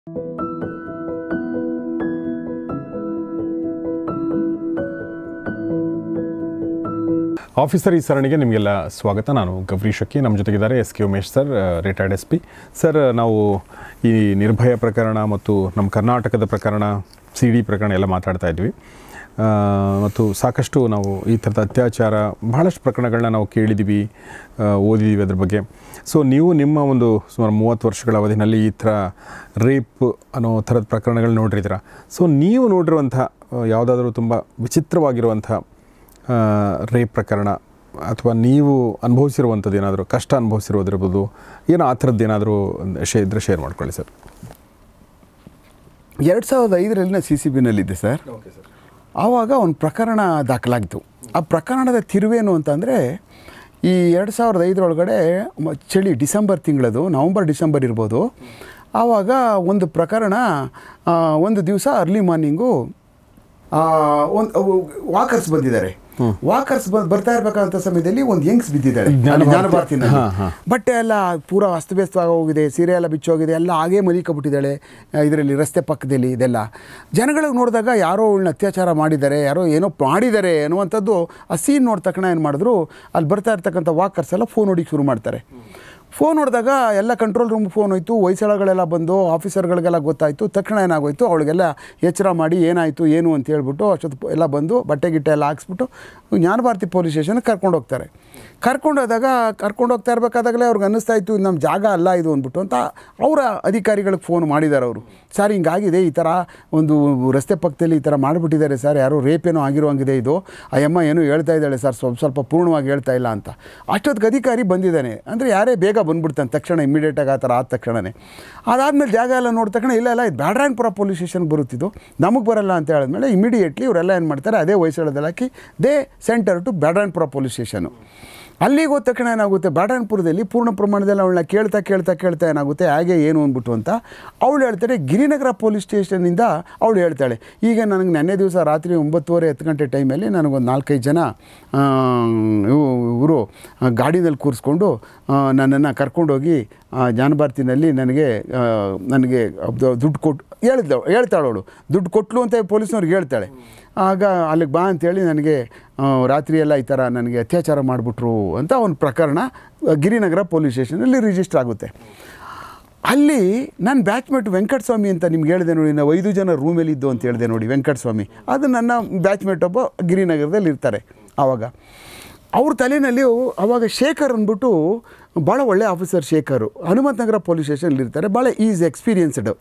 Officer ಈ ಸರಣಿಗೆ ನಿಮಗೆಲ್ಲ ಸ್ವಾಗತ ನಾನು ಗೌರಿ ಶಕ್ಕಿ ನಮ್ಮ ಜೊತೆಗಿದ್ದಾರೆ S K Umesh sir retired S P sir ನಾವು ಈ ನಿರ್ಭಯ ಪ್ರಕರಣ ಮತ್ತು ನಮ್ಮ ಕರ್ನಾಟಕದ ಪ್ರಕರಣ ಸಿ ಡಿ ಪ್ರಕರಣ ಎಲ್ಲ ಮಾತಾಡ್ತಾ ಇದ್ವಿ ಆ, ಮತ್ತು ಸಾಕಷ್ಟು ನಾವು ಈ ಥರದ ಅತ್ಯಾಚಾರ ಬಹಳಷ್ಟು ಪ್ರಕರಣಗಳನ್ನ ನಾವು ಕೇಳಿದ್ದೀವಿ ಆ, ಓದಿದ್ದೀವಿ ಅದ್ರ ಬಗ್ಗೆ ಸೊ ನೀವು ನಿಮ್ಮ ಒಂದು ಸುಮಾರು ಮೂವತ್ತು ವರ್ಷಗಳ ಅವಧಿನಲ್ಲಿ ಈ ಥರ ರೇಪ್ ಅನ್ನೋ ಥರದ ಪ್ರಕರಣಗಳು ನೋಡಿರ್ತೀರ ಸೊ ನೀವು ನೋಡಿರುವಂಥ ಯಾವುದಾದ್ರೂ ತುಂಬ ವಿಚಿತ್ರವಾಗಿರುವಂಥ ರೇಪ್ ಪ್ರಕರಣ ಅಥವಾ ನೀವು ಅನುಭವಿಸಿರುವಂಥದ್ದು ಏನಾದರೂ ಕಷ್ಟ ಅನುಭವಿಸಿರೋದಿರ್ಬೋದು ಏನೋ ಆ ಥರದ್ದು ಏನಾದರೂ ಶೇ ಇದ್ದರೆ ಶೇರ್ ಮಾಡ್ಕೊಳ್ಳಿ ಸರ್ ಎರಡು ಸಾವಿರದ ಐದರಲ್ಲಿ ನಾನು ಸಿ ಸಿ ಬಿನಲ್ಲಿದ್ದೆ ಸರ್ ಆವಾಗ ಒಂದು ಪ್ರಕರಣ ದಾಖಲಾಗಿತ್ತು ಆ ಪ್ರಕರಣದ ತಿರುವೇನು ಅಂತಂದರೆ ಈ ಎರಡು ಸಾವಿರದ ಐದರೊಳಗಡೆ ಮ- ಚಳಿ ಡಿಸೆಂಬರ್ ತಿಂಗಳದು ನವಂಬರ್ ಡಿಸೆಂಬರ್ ಇರ್ಬೋದು ಆವಾಗ ಒಂದು ಪ್ರಕರಣ ಆ, ಒಂದು ದಿವಸ ಅರ್ಲಿ ಮಾರ್ನಿಂಗು ಒಂದು ವಾಕರ್ಸ್ ಬಂದಿದ್ದಾರೆ ವಾಕರ್ಸ್ ಬರ್ತಾ ಇರಬೇಕಾದಂಥ ಸಮಯದಲ್ಲಿ ಒಂದು ಯಂಗ್ಸ್ ಬಿದ್ದಿದ್ದಾಳೆ ಜ್ಞಾನ ಜ್ಞಾನ ಭಾರತಿ. ಭಾರತಿನಲ್ಲಿ. ಹಾ, ಹಾ. ಬಟ್ಟೆ ಎಲ್ಲ ಪೂರ ಅಸ್ತವ್ಯಸ್ತವಾಗಿ ಹೋಗಿದೆ ಸೀರೆ ಎಲ್ಲ ಬಿಚ್ಚೋಗಿದೆ ಎಲ್ಲ ಹಾಗೇ ಮಲಿಕೊಬಿಟ್ಟಿದ್ದಾಳೆ ಇದರಲ್ಲಿ ರಸ್ತೆ ಪಕ್ಕದಲ್ಲಿ ಇದೆಲ್ಲ ಜನಗಳಿಗೆ ನೋಡಿದಾಗ ಯಾರೋ ಅವಳನ್ನ ಅತ್ಯಾಚಾರ ಮಾಡಿದ್ದಾರೆ ಯಾರೋ ಏನೋ ಮಾಡಿದ್ದಾರೆ ಅನ್ನುವಂಥದ್ದು ಆ ಸೀನ್ ನೋಡಿದ ತಕ್ಷಣ ಏನು ಮಾಡಿದ್ರು ಅಲ್ಲಿ ಬರ್ತಾ ಇರ್ತಕ್ಕಂಥ ವಾಕರ್ಸ್ ಎಲ್ಲ ಫೋನ್ ಹೊಡಿಗೆ ಶುರು ಮಾಡ್ತಾರೆ ಫೋನ್ ಹೊಡೆದಾಗ ಎಲ್ಲ ಕಂಟ್ರೋಲ್ ರೂಮ್ ಫೋನ್ ಹೋಯ್ತು ವಯಸ್ಸಳಗಳೆಲ್ಲ ಬಂದು ಆಫೀಸರ್ಗಳಿಗೆಲ್ಲ ಗೊತ್ತಾಯಿತು ತಕ್ಷಣ ಏನಾಗೋಯ್ತು ಅವಳಿಗೆಲ್ಲ ಎಚ್ಚರ ಮಾಡಿ ಏನಾಯಿತು ಏನು ಅಂತ ಹೇಳ್ಬಿಟ್ಟು ಅಷ್ಟೊತ್ತು ಎಲ್ಲ ಬಂದು ಬಟ್ಟೆ ಗಿಟ್ಟೆ ಎಲ್ಲ ಹಾಕ್ಸ್ಬಿಟ್ಟು ಜ್ಞಾನಭಾರತಿ ಪೊಲೀಸ್ ಸ್ಟೇಷನ್ಗೆ ಕರ್ಕೊಂಡು ಹೋಗ್ತಾರೆ ಕರ್ಕೊಂಡು ಹೋದಾಗ ಕರ್ಕೊಂಡು ಹೋಗ್ತಾ ಇರಬೇಕಾದಾಗಲೇ ಅವ್ರಿಗೆ ಅನ್ನಿಸ್ತಾ ಇತ್ತು ಇದು ನಮ್ಮ ಜಾಗ ಅಲ್ಲ ಇದು ಅಂದ್ಬಿಟ್ಟು ಅಂತ ಅವರ ಅಧಿಕಾರಿಗಳಿಗೆ ಫೋನ್ ಮಾಡಿದ್ದಾರೆ ಅವರು ಸರ್ ಹಿಂಗಾಗಿದೆ ಈ ಥರ ಒಂದು ರಸ್ತೆ ಪಕ್ಕದಲ್ಲಿ ಈ ಥರ ಮಾಡಿಬಿಟ್ಟಿದ್ದಾರೆ ಸರ್ ಯಾರೋ ರೇಪ್ ಏನೋ ಆಗಿರುವಂಗಿದೆ ಇದು ಆ ಅಮ್ಮ ಏನೋ ಹೇಳ್ತಾ ಇದ್ದಾಳೆ ಸರ್ ಸ್ವಲ್ಪ ಸ್ವಲ್ಪ ಪೂರ್ಣವಾಗಿ ಹೇಳ್ತಾ ಇಲ್ಲ ಅಂತ ಅಷ್ಟೊತ್ತಿಗೆ ಅಧಿಕಾರಿ ಬಂದಿದ್ದಾನೆ ಅಂದರೆ ಯಾರೇ ಬೇಗ ಬಂದ್ಬಿಡ್ತಾನೆ ತಕ್ಷಣ ಇಮಿಡಿಯೇಟಾಗಿ ಆ ಥರ ಆದ ತಕ್ಷಣವೇ ಅದಾದಮೇಲೆ ಜಾಗ ಎಲ್ಲ ನೋಡಿದ ತಕ್ಷಣ ಇಲ್ಲ ಇಲ್ಲ ಇದು ಬ್ಯಾಡ್ರಾಯನ್ಪುರ ಪೊಲೀಸ್ ಸ್ಟೇಷನ್ಗೆ ಬರುತ್ತಿದ್ದು ನಮಗೆ ಬರಲ್ಲ ಅಂತ ಹೇಳಿದ್ಮೇಲೆ ಇಮಿಡಿಯೇಟ್ಲಿ ಇವರೆಲ್ಲ ಏನು ಮಾಡ್ತಾರೆ ಅದೇ ವಯಸ್ಸಳದಲ್ಲಿ ಹಾಕಿ they sent her to Byatarayanapura police station ಅಲ್ಲಿಗೆ ಹೋದ ತಕ್ಷಣ ಏನಾಗುತ್ತೆ ಬ್ಯಾಡನ್ಪುರದಲ್ಲಿ ಪೂರ್ಣ ಪ್ರಮಾಣದಲ್ಲಿ ಅವಳನ್ನ ಕೇಳ್ತಾ ಕೇಳ್ತಾ ಕೇಳ್ತಾ ಏನಾಗುತ್ತೆ ಹಾಗೆ ಏನು ಅಂದ್ಬಿಟ್ಟು ಅಂತ ಅವಳು ಹೇಳ್ತಾರೆ ಗಿರಿನಗರ ಪೊಲೀಸ್ ಸ್ಟೇಷನಿಂದ ಅವಳು ಹೇಳ್ತಾಳೆ ಈಗ ನನಗೆ ನೆನ್ನೆ ದಿವಸ ರಾತ್ರಿ ಒಂಬತ್ತುವರೆ ಹತ್ತು ಗಂಟೆ ಟೈಮಲ್ಲಿ ನನಗೊಂದು ನಾಲ್ಕೈದು ಜನ ಇವರು ಗಾಡಿನಲ್ಲಿ ಕೂರಿಸ್ಕೊಂಡು ನನ್ನನ್ನು ಕರ್ಕೊಂಡೋಗಿ ಜಾನಭಾರತಿನಲ್ಲಿ ನನಗೆ ಆ, ನನಗೆ ಅದು ದುಡ್ಡು ಕೊಟ್ಟು ಹೇಳಿದ್ಲು ಹೇಳ್ತಾಳೆ ಅವಳು ದುಡ್ಡು ಕೊಟ್ಲು ಅಂತ ಪೊಲೀಸ್ನವ್ರಿಗೆ ಹೇಳ್ತಾಳೆ ಆಗ ಅಲ್ಲಿಗೆ ಬಾ ಅಂತೇಳಿ ನನಗೆ ಆ, ರಾತ್ರಿ ಎಲ್ಲ ಈ ಥರ ನನಗೆ ಅತ್ಯಾಚಾರ ಮಾಡಿಬಿಟ್ರು ಅಂತ ಒಂದು ಪ್ರಕರಣ ಆ, ಗಿರಿನಗರ ಪೊಲೀಸ್ ಸ್ಟೇಷನಲ್ಲಿ ರಿಜಿಸ್ಟರ್ ಆಗುತ್ತೆ ಅಲ್ಲಿ ನನ್ನ ಬ್ಯಾಚ್ಮೇಟ್ ವೆಂಕಟಸ್ವಾಮಿ ಅಂತ ನಿಮ್ಗೆ ಹೇಳಿದೆ ನೋಡಿ ನಾವು ಐದು ಜನ ರೂಮಲ್ಲಿ ಇದ್ದು ಅಂತ ಹೇಳಿದೆ ನೋಡಿ ವೆಂಕಟಸ್ವಾಮಿ ಅದು ನನ್ನ ಬ್ಯಾಚ್ಮೇಟ್ ಒಬ್ಬ ಗಿರಿನಗರದಲ್ಲಿ ಇರ್ತಾರೆ ಆವಾಗ ಅವ್ರ ತಲೆಯಲ್ಲಿ ಅವಾಗ ಶೇಖರ್ ಅಂದ್ಬಿಟ್ಟು ಭಾಳ ಒಳ್ಳೆ ಆಫೀಸರ್ ಶೇಖರು ಹನುಮಂತ ನಗರ ಪೊಲೀಸ್ ಸ್ಟೇಷನಲ್ಲಿ ಇರ್ತಾರೆ ಭಾಳ ಈಸ್ ಎಕ್ಸ್ಪೀರಿಯನ್ಸ್ಡ್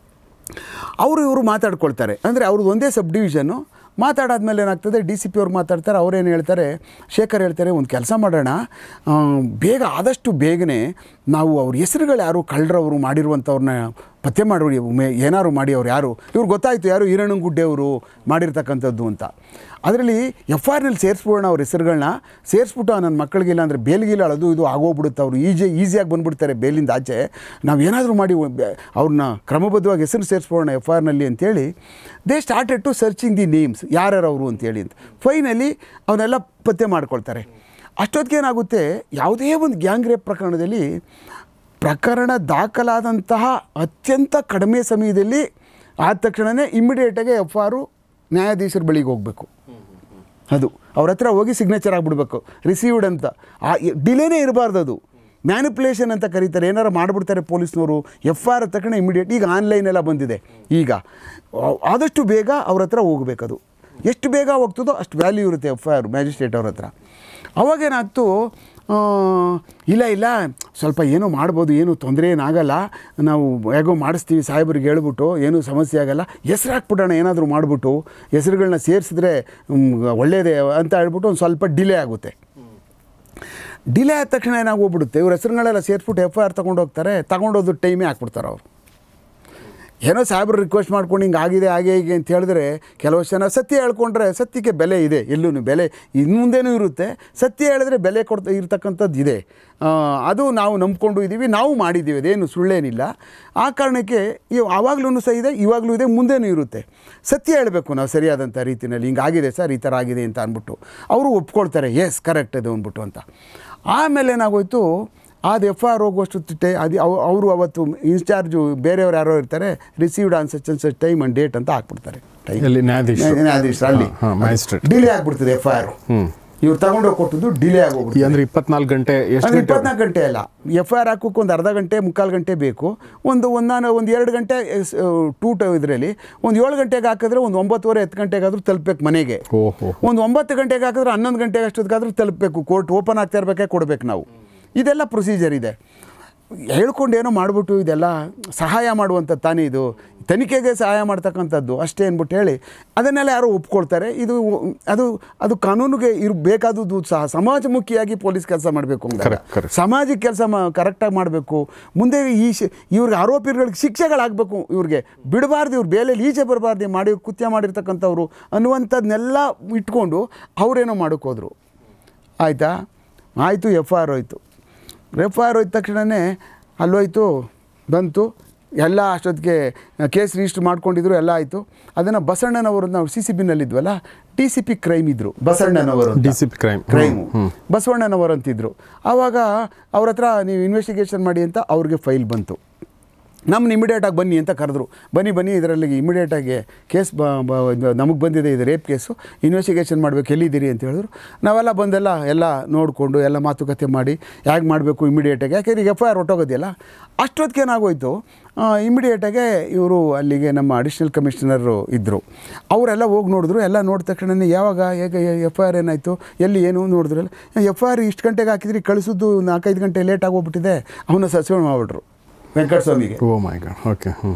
ಅವರು ಇವರು ಮಾತಾಡ್ಕೊಳ್ತಾರೆ ಅಂದರೆ ಅವ್ರದ್ದು ಒಂದೇ ಸಬ್ ಡಿವಿಷನ್ನು ಮಾತಾಡಾದ್ಮೇಲೆ ಏನಾಗ್ತದೆ ಡಿ ಸಿ ಪಿ ಅವ್ರು ಮಾತಾಡ್ತಾರೆ ಅವ್ರೇನು ಹೇಳ್ತಾರೆ ಶೇಖರ್ ಹೇಳ್ತಾರೆ ಒಂದು ಕೆಲಸ ಮಾಡೋಣ ಆ, ಬೇಗ ಆದಷ್ಟು ಬೇಗನೆ ನಾವು ಅವ್ರ ಹೆಸರುಗಳು ಯಾರು ಕಳ್ಳರವರು ಮಾಡಿರುವಂಥವ್ರನ್ನ ಪತ್ತೆ ಮಾಡಿ ಮೇ ಏನಾರು ಮಾಡಿ ಅವ್ರು ಯಾರು ಇವ್ರು ಗೊತ್ತಾಯಿತು ಯಾರು ಈರಣಂಗುಡ್ಡೆ ಅವರು ಮಾಡಿರ್ತಕ್ಕಂಥದ್ದು ಅಂತ ಅದರಲ್ಲಿ ಎಫ್ ಆರ್ನಲ್ಲಿ ಸೇರಿಸ್ಬಿಡೋಣ ಅವ್ರ ಹೆಸರುಗಳನ್ನ ಸೇರಿಸ್ಬಿಟ್ಟು ನನ್ನ ಮಕ್ಕಳಿಗಿಲ್ಲ ಅಂದರೆ ಬೇಲ್ಗಿಲ್ಲ ಅದು ಇದು ಆಗೋಗ್ಬಿಡುತ್ತೆ ಅವರು ಈಜಿ ಈಸಿಯಾಗಿ ಬಂದುಬಿಡ್ತಾರೆ ಬೇಲಿಂದ ಆಚೆ ನಾವು ಏನಾದರೂ ಮಾಡಿ ಬೆ- ಅವ್ರನ್ನ ಕ್ರಮಬದ್ಧವಾಗಿ ಹೆಸರು ಸೇರಿಸ್ಬೋಣ ಎಫ್ ಆರ್ನಲ್ಲಿ ಅಂತೇಳಿ they started to searching the names ಯಾರ್ಯಾರು ಅವರು ಅಂತೇಳಿ ಅಂತ ಫೈನಲಿ ಅವನ್ನೆಲ್ಲ ಪತ್ತೆ ಮಾಡ್ಕೊಳ್ತಾರೆ ಅಷ್ಟೊತ್ತಿಗೆ ಏನಾಗುತ್ತೆ ಯಾವುದೇ ಒಂದು ಗ್ಯಾಂಗ್ ರೇಪ್ ಪ್ರಕರಣದಲ್ಲಿ ಪ್ರಕರಣ ದಾಖಲಾದಂತಹ ಅತ್ಯಂತ ಕಡಿಮೆ ಸಮಯದಲ್ಲಿ ಆದ ತಕ್ಷಣವೇ ಇಮ್ಮಿಡಿಯೇಟಾಗಿ ಎಫ್ ಆರು ನ್ಯಾಯಾಧೀಶರ ಬಳಿಗೆ ಹೋಗಬೇಕು ಅದು ಅವ್ರ ಹತ್ರ ಹೋಗಿ ಸಿಗ್ನೇಚರ್ ಆಗಿಬಿಡ್ಬೇಕು ರಿಸೀವ್ಡ್ ಅಂತ ಆ ಡಿಲೇನೇ ಇರಬಾರ್ದು ಅದು ಮ್ಯಾನಿಪುಲೇಷನ್ ಅಂತ ಕರೀತಾರೆ ಏನಾರು ಮಾಡಿಬಿಡ್ತಾರೆ ಪೊಲೀಸ್ನವರು ಎಫ್ ಆರ್ ತಕ್ಷಣ ಇಮಿಡಿಯೇಟ್ ಈಗ ಆನ್ಲೈನ್ ಎಲ್ಲ ಬಂದಿದೆ ಈಗ ಆ- ಆದಷ್ಟು ಬೇಗ ಅವ್ರ ಹತ್ರ ಹೋಗ್ಬೇಕದು ಎಷ್ಟು ಬೇಗ ಹೋಗ್ತದೋ ಅಷ್ಟು ವ್ಯಾಲ್ಯೂ ಇರುತ್ತೆ ಎಫ್ ಐ ಆರ್ ಮ್ಯಾಜಿಸ್ಟ್ರೇಟ್ ಅವ್ರ ಹತ್ರ ಅವಾಗೇನಾಯ್ತು ಆ, ಇಲ್ಲ ಇಲ್ಲ ಸ್ವಲ್ಪ ಏನೋ ಮಾಡ್ಬೋದು ಏನು ತೊಂದರೆ ಏನಾಗಲ್ಲ ನಾವು ಹೇಗೋ ಮಾಡಿಸ್ತೀವಿ ಸಾಹೇಬ್ರಿಗೆ ಹೇಳ್ಬಿಟ್ಟು ಏನೂ ಸಮಸ್ಯೆ ಆಗಲ್ಲ ಹೆಸ್ರು ಹಾಕ್ಬಿಡೋಣ ಏನಾದರೂ ಮಾಡಿಬಿಟ್ಟು ಹೆಸ್ರುಗಳನ್ನ ಸೇರಿಸಿದ್ರೆ ಒಳ್ಳೆಯದೇ ಅಂತ ಹೇಳ್ಬಿಟ್ಟು ಒಂದು ಸ್ವಲ್ಪ ಡಿಲೇ ಆಗುತ್ತೆ ಡಿಲೇ ಆದ ತಕ್ಷಣ ಏನಾಗೋಗ್ಬಿಡುತ್ತೆ ಇವ್ರ ಹೆಸರುಗಳೆಲ್ಲ ಸೇರಿಸ್ಬಿಟ್ಟು ಎಫ್ ಐ ಆರ್ ತೊಗೊಂಡು ಹೋಗ್ತಾರೆ ತಗೊಂಡೋದು ಟೈಮೇ ಹಾಕ್ಬಿಡ್ತಾರೆ ಅವರು ಏನೋ ಸಾಹೇಬ್ರು ರಿಕ್ವೆಸ್ಟ್ ಮಾಡ್ಕೊಂಡು ಹಿಂಗೆ ಆಗಿದೆ ಹಾಗೆ ಹೀಗೆ ಅಂತ ಹೇಳಿದ್ರೆ ಕೆಲವಷ್ಟು ಜನ ಸತ್ಯ ಹೇಳ್ಕೊಂಡ್ರೆ ಸತ್ಯಕ್ಕೆ ಬೆಲೆ ಇದೆ ಎಲ್ಲೂ ಬೆಲೆ ಇನ್ನು ಮುಂದೇನೂ ಇರುತ್ತೆ ಸತ್ಯ ಹೇಳಿದ್ರೆ ಬೆಲೆ ಕೊಡ್ತಾ ಇರ್ತಕ್ಕಂಥದ್ದು ಇದೆ ಆ, ಅದು ನಾವು ನಂಬ್ಕೊಂಡು ಇದ್ದೀವಿ ನಾವು ಮಾಡಿದ್ದೀವಿ ಅದೇನು ಸುಳ್ಳೇನಿಲ್ಲ ಆ ಕಾರಣಕ್ಕೆ ಇವ್ ಆವಾಗಲೂ ಸಹ ಇದೆ ಇವಾಗಲೂ ಇದೆ ಮುಂದೇನೂ ಇರುತ್ತೆ ಸತ್ಯ ಹೇಳಬೇಕು ನಾವು ಸರಿಯಾದಂಥ ರೀತಿಯಲ್ಲಿ ಹಿಂಗಾಗಿದೆ ಸರ್ ಈ ಥರ ಆಗಿದೆ ಅಂತ ಅಂದ್ಬಿಟ್ಟು ಅವರು ಒಪ್ಕೊಳ್ತಾರೆ ಎಸ್ ಕರೆಕ್ಟ್ ಅದು ಅಂದ್ಬಿಟ್ಟು ಅಂತ ಆಮೇಲೆ ಏನಾಗೋಯ್ತು ಅದು ಎಫ್ ಐ ಆರ್ ಹೋಗುವಷ್ಟು ಟೈ ಅದು ಅವ್- ಅವರು ಅವತ್ತು ಇನ್ಚಾರ್ಜು ಬೇರೆಯವ್ರು ಯಾರೋ ಇರ್ತಾರೆ received on such such time and date ಅಂತ ಹಾಕ್ಬಿಡ್ತಾರೆ ಟೈಮ್ ಎಲ್ಲಿ ನ್ಯಾಯಾಧೀಶರು ನ್ಯಾಯಾಧೀಶರು ಅಲ್ಲಿ ಹಾ, ಮ್ಯಾಜಿಸ್ಟ್ರೇಟ್ ಡಿಲೇ ಆಗ್ಬಿಡ್ತದೆ ಎಫ್ ಐ ಆರ್ ಹ್ಮ್ ಇವ್ರು ತಗೊಂಡೋಗಿ ಕೊಟ್ಟದ್ದು ಡಿಲೇ ಈ ಆಗೋಗ್ಬಿಡ್ತದೆ ಅಂದ್ರೆ ಇಪ್ಪತ್ನಾಲ್ಕು ಗಂಟೆ ಎಷ್ಟು ಅಂದ್ರೆ ಗಂಟೆ ಇಪ್ಪತ್ನಾಲ್ಕು ಗಂಟೆ ಅಲ್ಲ ಎಫ್ ಐ ಆರ್ ಹಾಕೋಕೆ ಒಂದು ಅರ್ಧ ಗಂಟೆ ಮುಕ್ಕಾಲು ಗಂಟೆ ಬೇಕು ಒಂದು ಒಂದು ನಾನು ಒಂದು ಎರಡು ಗಂಟೆ ಟೂ ಟ ಇದರಲ್ಲಿ ಒಂದು ಏಳು ಗಂಟೆಗೆ ಹಾಕಿದ್ರೆ ಒಂದು ಒಂಬತ್ತುವರೆ ಹತ್ತು ಗಂಟೆಗಾದರೂ ತಲುಪಬೇಕು ಮನೆಗೆ ಓಹೋ ಒಂದು ಒಂಬತ್ತು ಗಂಟೆಗೆ ಹಾಕಿದ್ರೆ ಹನ್ನೊಂದು ಗಂಟೆಗೆ ಅಷ್ಟೊತ್ತಿಗಾದ್ರೂ ತಲುಪಬೇಕು ಕೋರ್ಟ್ ಓಪನ್ ಆಗ್ತಾ ಇರಬೇಕೆ ಕೊಡಬೇಕು ನಾವು ಇದೆಲ್ಲ ಪ್ರೊಸೀಜರ್ ಇದೆ ಹೇಳ್ಕೊಂಡು ಏನೋ ಮಾಡಿಬಿಟ್ಟು ಇದೆಲ್ಲ ಸಹಾಯ ಮಾಡುವಂಥ ತಾನೇ ಇದು ತನಿಖೆಗೆ ಸಹಾಯ ಮಾಡ್ತಕ್ಕಂಥದ್ದು ಅಷ್ಟೇ ಅಂದ್ಬಿಟ್ಟು ಹೇಳಿ ಅದನ್ನೆಲ್ಲ ಯಾರೋ ಒಪ್ಕೊಳ್ತಾರೆ ಇದು ಅದು ಅದು ಕಾನೂನಿಗೆ ಇರ್ ಬೇಕಾದದ್ದು ಸಹ ಸಮಾಜಮುಖಿಯಾಗಿ ಪೊಲೀಸ್ ಕೆಲಸ ಮಾಡಬೇಕು Correct, correct. ಸಮಾಜಕ್ಕೆ ಕೆಲಸ ಮಾ ಕರೆಕ್ಟಾಗಿ ಮಾಡಬೇಕು ಮುಂದೆ ಈ ಶಿ ಇವ್ರಿಗೆ ಆರೋಪಿಗಳಿಗೆ ಶಿಕ್ಷೆಗಳಾಗಬೇಕು ಇವ್ರಿಗೆ ಬಿಡಬಾರ್ದು ಇವ್ರು ಬೇಲೆಯಲ್ಲಿ ಈಚೆ ಬರಬಾರ್ದು ಮಾಡಿ ಕೃತ್ಯ ಮಾಡಿರ್ತಕ್ಕಂಥವ್ರು ಅನ್ನುವಂಥದ್ದನ್ನೆಲ್ಲ ಇಟ್ಕೊಂಡು ಅವರೇನೋ ಮಾಡೋಕೆ ಹೋದರು ಆಯಿತಾ ಆಯಿತು ಎಫ್ ಐ ಆರ್ ಹೋಯ್ತು ಎಫ್ ಐ ಆರ್ ಹೋಯ್ತ ತಕ್ಷಣವೇ ಅಲ್ಲೋಯ್ತು ಬಂತು ಎಲ್ಲ ಅಷ್ಟೊತ್ತಿಗೆ ಕೇಸ್ ರಿಜಿಸ್ಟರ್ ಮಾಡ್ಕೊಂಡಿದ್ರು ಎಲ್ಲ ಆಯಿತು ಅದನ್ನು ಬಸಣ್ಣನವರು ನಾವು ಸಿ ಸಿ ಬಿನಲ್ಲಿದ್ವಲ್ಲ ಡಿ ಸಿ ಪಿ ಕ್ರೈಮ್ ಇದ್ದರು ಬಸಣ್ಣನವರು ಅಂತ. DCP crime. ಕ್ರೈಮು ಬಸವಣ್ಣನವರು ಅಂತಿದ್ರು ಆವಾಗ ಅವ್ರ ಹತ್ರ ನೀವು ಇನ್ವೆಸ್ಟಿಗೇಷನ್ ಮಾಡಿ ಅಂತ ಅವ್ರಿಗೆ ಫೈಲ್ ಬಂತು ನಮ್ಮನ್ನ ಇಮಿಡಿಯೇಟಾಗಿ ಬನ್ನಿ ಅಂತ ಕರೆದ್ರು ಬನ್ನಿ ಬನ್ನಿ ಇದರಲ್ಲಿ ಇಮಿಡಿಯೇಟಾಗಿ ಕೇಸ್ ಬ ನಮಗೆ ಬಂದಿದೆ ಇದು ರೇಪ್ ಕೇಸು ಇನ್ವೆಸ್ಟಿಗೇಷನ್ ಮಾಡಬೇಕು ಎಲ್ಲಿದ್ದೀರಿ ಅಂತ ಹೇಳಿದ್ರು ನಾವೆಲ್ಲ ಬಂದೆಲ್ಲ ಎಲ್ಲ ನೋಡಿಕೊಂಡು ಎಲ್ಲ ಮಾತುಕತೆ ಮಾಡಿ ಹೇಗೆ ಮಾಡಬೇಕು ಇಮಿಡಿಯೇಟಾಗಿ ಯಾಕೆಂದ್ರೆ ಈಗ ಎಫ್ ಐ ಆರ್ ಹೊಟ್ಟೋಗೋದಿಲ್ಲ ಅಷ್ಟೊತ್ತಿಗೆ ಏನಾಗೋಯ್ತು ಇಮಿಡಿಯೇಟಾಗೆ ಇವರು ಅಲ್ಲಿಗೆ ನಮ್ಮ ಅಡಿಷ್ನಲ್ ಕಮಿಷನರು ಇದ್ದರು ಅವರೆಲ್ಲ ಹೋಗಿ ನೋಡಿದ್ರು ಎಲ್ಲ ನೋಡಿದ ತಕ್ಷಣ ಯಾವಾಗ ಹೇಗೆ ಎಫ್ ಐ ಆರ್ ಏನಾಯಿತು ಎಲ್ಲಿ ಏನು ನೋಡಿದ್ರಲ್ಲ ಎಫ್ ಐ ಆರ್ ಇಷ್ಟು ಗಂಟೆಗೆ ಹಾಕಿದ್ರಿ ಕಳಿಸಿದ್ದು ನಾಲ್ಕೈದು ಗಂಟೆ ಲೇಟ್ ಆಗೋಗ್ಬಿಟ್ಟಿದೆ ಅವನ್ನ ಸಸ್ಪೆಂಡ್ ಮಾಡಿಬಿಟ್ರು ವೆಂಕಟಸ್ವಾಮಿಗೆ ಓ ಮೈ ಗಾಡ್ ಓಕೆ ಹ್ಞೂ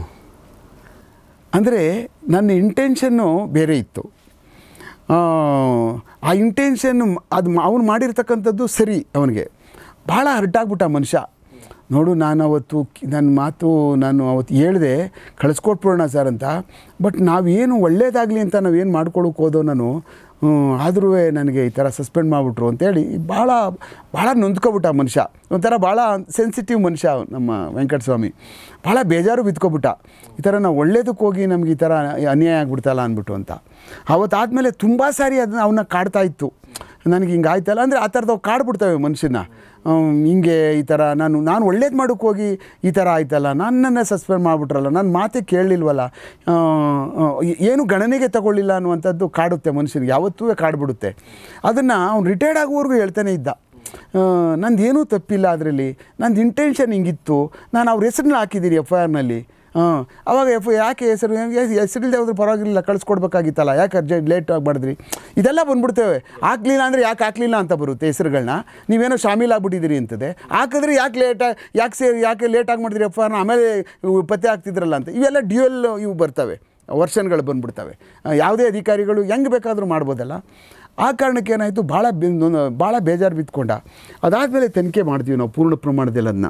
ಅಂದರೆ ನನ್ನ ಇಂಟೆನ್ಷನ್ನು ಬೇರೆ ಇತ್ತು ಆ, ಆ ಇಂಟೆನ್ಷನ್ ಅದು ಅವನು ಮಾಡಿರ್ತಕ್ಕಂಥದ್ದು ಸರಿ ಅವನಿಗೆ ಭಾಳ ಹರ್ಟಾಗ್ಬಿಟ್ಟ ಮನುಷ್ಯ ನೋಡು ನಾನು ಅವತ್ತು ಕಿ- ನನ್ನ ಮಾತು ನಾನು ಅವತ್ತು ಹೇಳಿದೆ ಕಳಿಸ್ಕೊಟ್ಬಿಡೋಣ ಸರ್ ಅಂತ ಬಟ್ ನಾವೇನು ಒಳ್ಳೇದಾಗಲಿ ಅಂತ ನಾವೇನು ಮಾಡ್ಕೊಳಕ್ಕೆ ಹೋದೋ ನಾನು ಆದರೂ ನನಗೆ ಈ ಥರ ಸಸ್ಪೆಂಡ್ ಮಾಡಿಬಿಟ್ರು ಅಂತೇಳಿ ಭಾಳ ಭಾಳ ನೊಂದ್ಕೊಬಿಟ್ಟ ಮನುಷ್ಯ ಒಂಥರ ಭಾಳ ಸೆನ್ಸಿಟಿವ್ ಮನುಷ್ಯ ನಮ್ಮ ವೆಂಕಟಸ್ವಾಮಿ ಭಾಳ ಬೇಜಾರು ಬಿದ್ಕೊಬಿಟ್ಟ ಈ ಥರ ನಾವು ಒಳ್ಳೇದಕ್ಕೆ ಹೋಗಿ ನಮ್ಗೆ ಈ ಥರ ಅನ್ಯಾಯ ಆಗ್ಬಿಡ್ತಲ್ಲ ಅಂದ್ಬಿಟ್ಟು ಅಂತ ಅವತ್ತಾದಮೇಲೆ ತುಂಬ ಸಾರಿ ಅದನ್ನ ಅವನ್ನ ಕಾಡ್ತಾ ಇತ್ತು ನನಗೆ ಹಿಂಗೆ ಆಯ್ತಲ್ಲ ಅಂದರೆ ಆ ಥರದವು ಕಾಡ್ಬಿಡ್ತವೆ ಮನುಷ್ಯನ ಹ್ಮ್, ಹಿಂಗೆ ಈ ಥರ ನಾನು ನಾನು ಒಳ್ಳೇದು ಮಾಡೋಕ್ಕೆ ಹೋಗಿ ಈ ಥರ ಆಯ್ತಲ್ಲ ನನ್ನನ್ನೇ ಸಸ್ಪೆಂಡ್ ಮಾಡಿಬಿಟ್ರಲ್ಲ ನನ್ನ ಮಾತೇ ಕೇಳಲಿಲ್ವಲ್ಲ ಆ, ಆ, ಏನು ಗಣನೆಗೆ ತಗೊಳ್ಳಿಲ್ಲ ಅನ್ನುವಂಥದ್ದು ಕಾಡುತ್ತೆ ಮನುಷ್ಯನಿಗೆ ಯಾವತ್ತೂ ಕಾಡ್ಬಿಡುತ್ತೆ ಅದನ್ನು ಅವ್ನು ರಿಟೈರ್ಡ್ ಆಗುವವರೆಗೂ ಹೇಳ್ತಾನೆ ಇದ್ದ ಆ, ನಂದು ಏನೂ ತಪ್ಪಿಲ್ಲ ಅದರಲ್ಲಿ ನಂದು ಇಂಟೆನ್ಷನ್ ಹಿಂಗಿತ್ತು ನಾನು ಅವ್ರ ಹೆಸರನ್ನ ಹಾಕಿದ್ದೀನಿ ಎಫ್ ಐ ಆರ್ನಲ್ಲಿ ಹಾಂ ಅವಾಗ ಎಫ್ ಯಾಕೆ ಹೆಸರು ಹೆಸರಿಲ್ಲದೆ ಹೋದ್ರೆ ಪರವಾಗಿಲ್ಲ ಕಳಿಸ್ಕೊಡ್ಬೇಕಾಗಿತ್ತಲ್ಲ ಯಾಕೆ ಅರ್ಜೆಂಟ್ ಲೇಟ್ ಆಗಿ ಮಾಡಿದ್ರಿ ಇದೆಲ್ಲ ಬಂದ್ಬಿಡ್ತೇವೆ ಹಾಕ್ಲಿಲ್ಲ ಅಂದರೆ ಯಾಕೆ ಹಾಕ್ಲಿಲ್ಲ ಅಂತ ಬರುತ್ತೆ ಹೆಸರುಗಳನ್ನ ನೀವೇನೋ ಶಾಮೀಲ್ ಆಗ್ಬಿಟ್ಟಿದ್ದೀರಿ ಅಂತದೆ ಹಾಕಿದ್ರೆ ಯಾಕೆ ಲೇಟ್ ಯಾಕೆ ಸೇರಿ ಯಾಕೆ ಲೇಟಾಗಿ ಮಾಡಿದ್ರಿ ಎಫ್ ಆರ್ನ ಆಮೇಲೆ ಇವು ಪತ್ತೆ ಆಗ್ತಿದ್ರಲ್ಲ ಅಂತ ಇವೆಲ್ಲ ಡ್ಯೂಯಲ್ ಇವು ಬರ್ತವೆ ವರ್ಷನ್ಗಳು ಬಂದ್ಬಿಡ್ತವೆ ಆ, ಯಾವುದೇ ಅಧಿಕಾರಿಗಳು ಹೆಂಗೆ ಬೇಕಾದರೂ ಮಾಡ್ಬೋದಲ್ಲ ಆ ಕಾರಣಕ್ಕೆ ಏನಾಯಿತು ಭಾಳ ಬೆ ಭಾಳ ಬೇಜಾರು ಬಿತ್ಕೊಂಡ ಅದಾದಮೇಲೆ ತನಿಖೆ ಮಾಡ್ತೀವಿ ನಾವು ಪೂರ್ಣ ಪ್ರಮಾಣದಲ್ಲಿ ಅದನ್ನ